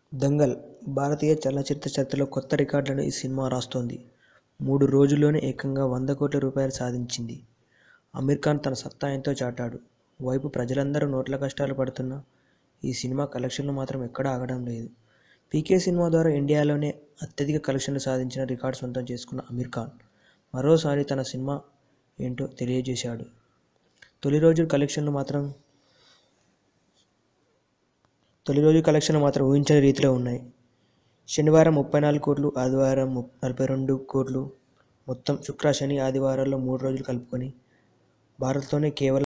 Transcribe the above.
దంగల్ భారతీయ చలనచిత్ర చరిత్రలో కొత్త రికార్డులను ఈ సినిమా రాస్తోంది. మూడు రోజుల్లోనే ఏకంగా వంద కోట్ల రూపాయలు సాధించింది. అమీర్ ఖాన్ తన సత్తా ఏంతో చాటాడు. ఓ వైపు ప్రజలందరూ నోట్ల కష్టాలు పడుతున్నా ఈ సినిమా కలెక్షన్లు మాత్రం ఎక్కడా ఆగడం లేదు. పీకే సినిమా ద్వారా ఇండియాలోనే అత్యధిక కలెక్షన్లు సాధించిన రికార్డు సొంతం చేసుకున్న అమీర్ ఖాన్ మరోసారి తన సినిమా ఏంటో తెలియజేశాడు. తొలి రోజు కలెక్షన్లు మాత్రం తొలి రోజు కలెక్షన్లు మాత్రం ఊహించని రీతిలో ఉన్నాయి. శనివారం ముప్పై నాలుగు కోట్లు, ఆదివారం నలభై రెండు కోట్లు మొత్తం శుక్ర, శని, ఆదివారాల్లో మూడు రోజులు కలుపుకొని భారత్లోనే కేవలం